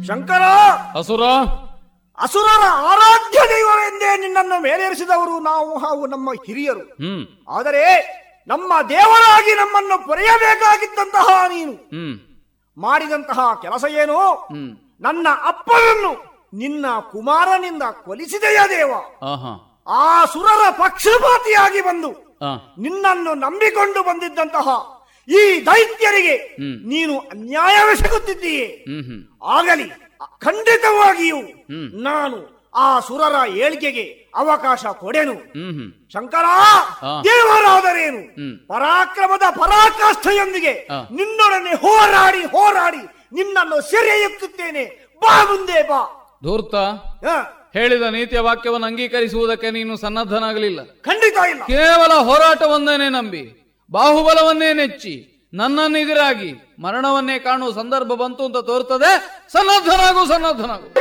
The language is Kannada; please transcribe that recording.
ಶಂಕರ ಅಸುರ ಅಸುರರ ಆರಾಧ್ಯ ದೈವವೆಂದೇ ನಿನ್ನನ್ನು ಮೇಲೇರಿಸಿದವರು ನಾವು ಹಾಗೂ ನಮ್ಮ ಹಿರಿಯರು ಹ್ಮ್ ಆದರೆ ನಮ್ಮ ದೇವರಾಗಿ ನಮ್ಮನ್ನು ಪೊರೆಯಬೇಕಾಗಿದ್ದಂತಹ ನೀನು ಹ್ಮ್ ಮಾಡಿದಂತಹ ಕೆಲಸ ಏನು ಹ್ಮ್ ನನ್ನ ಅಪ್ಪನನ್ನು ನಿನ್ನ ಕುಮಾರನಿಂದ ಕೊಲಿಸಿದೆಯ ದೇವ ಆಹಾ ಆ ಸುರರ ಪಕ್ಷಪಾತಿಯಾಗಿ ಬಂದು ಆ ನಿನ್ನನ್ನು ನಂಬಿಕೊಂಡು ಬಂದಿದ್ದಂತಹ ಈ ದೈತ್ಯರಿಗೆ ಹ್ಮ್. ನೀನು ಅನ್ಯಾಯವೆಸಗುತ್ತಿದ್ದೀಯೇ ಹ್ಮ್ ಹ್ಮ್ ಆಗಲಿ ಖಂಡಿತವಾಗಿಯೂ ಹ್ಮ್. ನಾನು ಆ ಸುರರ ಏಳಿಗೆಗೆ ಅವಕಾಶ ಕೊಡೆನು ಹ್ಮ್ ಹ್ಮ್ ಶಂಕರ ಆ. ದೇವರಾದರೇನು ಹ್ಮ್. ಪರಾಕ್ರಮದ ಪರಾಕಾಷ್ಠೆಯೊಂದಿಗೆ ಆ. ನಿನ್ನೊಡನೆ ಹೋರಾಡಿ ಹೋರಾಡಿ ನಿನ್ನನ್ನು ಸೆರೆಯುತ್ತುತ್ತೇನೆ ಬಾ ಮುಂದೆ ಬಾ ಧೂರ್ತ ಆ, ಹೇಳಿದ ನೀತಿಯ ವಾಕ್ಯವನ್ನು ಅಂಗೀಕರಿಸುವುದಕ್ಕೆ ನೀನು ಸನ್ನದ್ಧನಾಗಲಿಲ್ಲ ಖಂಡಿತ ಇಲ್ಲ ಕೇವಲ ಹೋರಾಟವನ್ನೇನೆ ನಂಬಿ ಬಾಹುಬಲವನ್ನೇ ನೆಚ್ಚಿ ನನ್ನನ್ನು ಎದುರಾಗಿ ಮರಣವನ್ನೇ ಕಾಣುವ ಸಂದರ್ಭ ಬಂತು ಅಂತ ತೋರ್ತದೆ ಸನ್ನದ್ಧನಾಗು ಸನ್ನದ್ಧನಾಗು